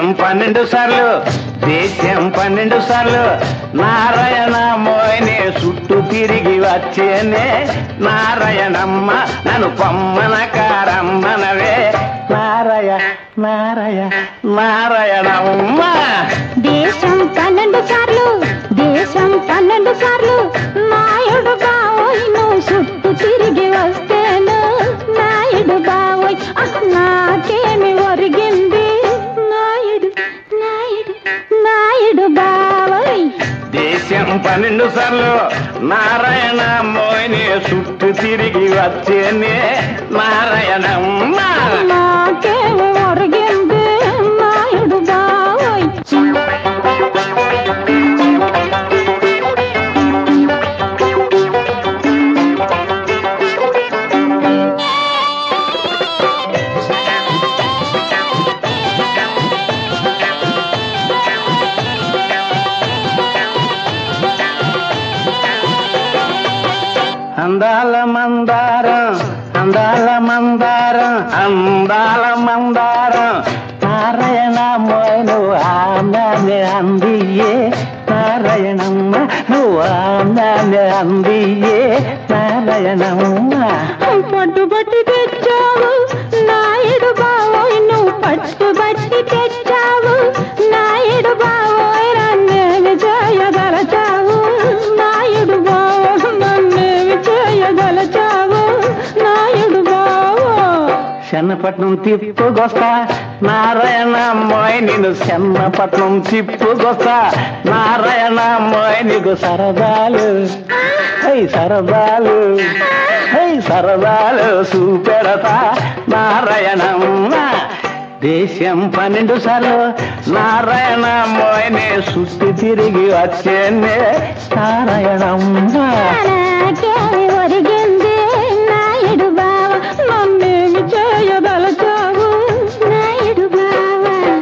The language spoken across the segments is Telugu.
పన్నెండు సార్లు దేశం పన్నెండు సార్లు నారాయణ మోయనే చుట్టూ తిరిగి వచ్చేనే నారాయణమ్మ నన్ను పొమ్మన కారమ్మనవే నారాయ నారాయ నారాయణమ్మ దేశం పన్నెండు సార్లు దేశం పన్నెండు సార్లు నాయుడు బావోయ్ నువ్వు చుట్టూ తిరిగి వస్తేను నాయుడు బావోయ్ అహ్, నాకేమి ఒరిగింది నాయుడు నాయుడు నాయుడు బావోయ్ దేశం పన్నెండు సార్లు నారాయణ మోయనే చుట్టూ తిరిగి వచ్చేనే నారాయణమ్మ నాకేమి ఒరిగింది నాయుడు బావోయ్ అందాల మందారం అందాల మందారం అందాల మందారం నారాయణ మోయను ఆమె అందియే నారాయణమ్మ నువ్వు ఆమె అందియే నారాయణమ్మ పట్టుబట్టి తెచ్చావు నాయుడు బావోయ్ నువ్వు పట్టుబట్టి తెచ్చావు నాయుడు బావోయ్ నన్నేమి చేయగలచావు నాయుడు బావో నన్నేమి చేయగలచావు నాయుడు బావో చెన్నపట్నం తిప్పుకొస్తా నారాయణ మోయ్ నేను చెన్నపట్నం తిప్పుకొస్తా నారాయణ మోయ్ నీకు సరదాలు హై సరదాలు హై సరదాలు చూపెడతా నారాయణమ్మ దేశం పన్నెండు సార్లు నారాయణ మోయనే సుత్తి తిరిగి వచ్చేనే నారాయణమ్మ నాకేమి ఒరిగింది నాయుడు బావ నన్నేమి చేయగలచావు నాయుడు బావ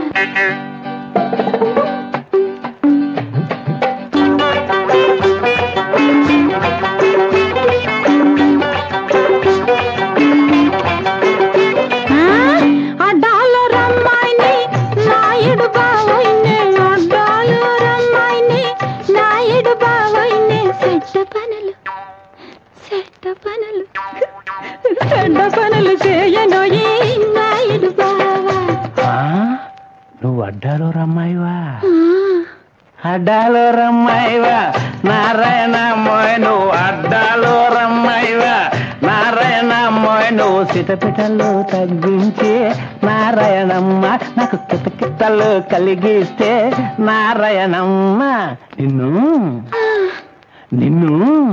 అడ్డాలు రమ్మాయిని నాయుడు బావోయినే అడ్డాలు రమ్మాయిని నాయుడు బావోయినే సెట్ట పనులు సెట్ట పనులు చెడ్డ పనులు చేయనోయి నాయుడు బావా ఆ? నువ్వు అడ్డాలో రమ్మాయివా అడ్డాలో రమ్మాయివా నారాయణ మోయ్ నువ్వు అడ్డాలో రమ్మాయివా నారాయణ మోయ్ నువ్వు సిటపిటలు తగ్గించి నారాయణమ్మ నాకు కితకితలు కలిగిస్తే నారాయణమ్మ నిన్ను నిన్ను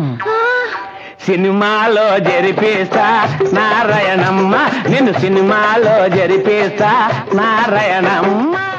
సినిమాలో జరిపిస్తా నారాయణమ్మ నిన్ను సినిమాలో జరిపిస్తా నారాయణమ్మ